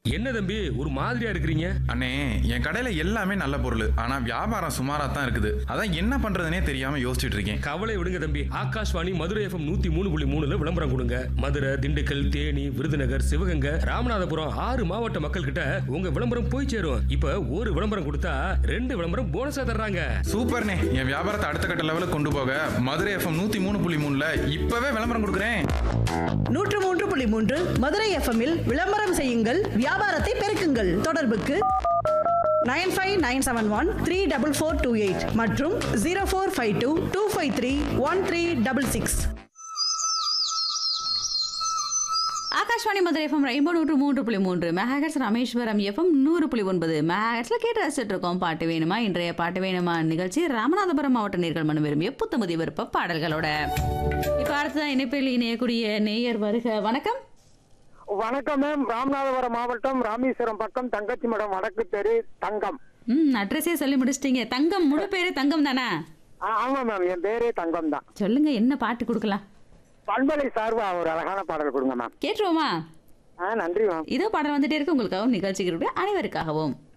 என்ன தம்பி ஒரு மாதிரியா இருக்கிறீங்க அண்ணே என் கடையில எல்லாமே நல்ல பொருள் ஆனா வியாபாரம் சுமாரா தான் இருக்குது அதான் என்ன பண்றதுனே தெரியாம யோசிச்சுட்டு இருக்கேன் கவலை விடுங்க தம்பி ஆகாஷ்வாணி மதுரை எஃப்எம் நூத்தி மூணு புள்ளி மூணுல விளம்பரம் கொடுங்க மதுரை திண்டுக்கல் தேனி விருதுநகர் சிவகங்கை ராமநாதபுரம் ஆறு மாவட்ட மக்கள் கிட்ட உங்க விளம்பரம் போய் சேரும் இப்ப ஒரு விளம்பரம் கொடுத்தா ரெண்டு விளம்பரம் போனஸா தர்றாங்க சூப்பர்ண்ணே என் வியாபாரத்தை அடுத்த கட்ட லெவலுக்கு கொண்டு போக மதுரை எஃப்எம் நூத்தி மூணு புள்ளி மூணுல இப்பவே விளம்பரம் கொடுக்குறேன் நூற்று மூன்று புள்ளி மூன்று மதுரை எஃப்எம்மில் விளம்பரம் செய்யுங்கள் வியாபாரத்தை பெருக்குங்கள் தொடர்புக்கு nine five nine seven one three double four two eight மற்றும் zero four five two two five three one three double six Akashvani Madurai FM rainbow நூற்று மூன்று புள்ளி மூன்று மெகாஹெட்ஸ் ராமேஸ்வரம் எஃப்எம் நூறு புள்ளி ஒன்பது மெகாஹெட்ஸ்ல கேட்டு ரசிச்சுட்டு இருக்கோம் பாட்டு வேணுமா இன்றைய பாட்டு வேணுமா நிகழ்ச்சி ராமநாதபுரம் மாவட்ட நேர்கள் மனு விரும்பிய புத்தமுதி விருப்ப பாடல்களோட இப்ப அடுத்ததான் இணைப்பில் இணையக்கூடிய நேயர் வருக வணக்கம் வணக்கம் மேம் ராமநாதபுரம் மாவட்டம் ராமேஸ்வரம் பக்கம் தங்கச்சி மடம் வடக்கு தெரு தங்கம் ம் அட்ரஸே சொல்லி முடிச்சிட்டீங்க தங்கம் முழு பேரு தங்கம் தானே ஆ, ஆமா மேம் என் பேரே தங்கம் தான் சொல்லுங்க என்ன பாட்டு கொடுக்கலாம் பண்பலை சார்பா ஒரு அழகான பாடல் கொடுங்க மேம் கேட்டுருவோமா ஆ நன்றி மேம் இதோ பாடல் வந்துட்டே இருக்கு உங்களுக்காகவும் நிகழ்ச்சிகளுடைய அனைவருக்காகவும்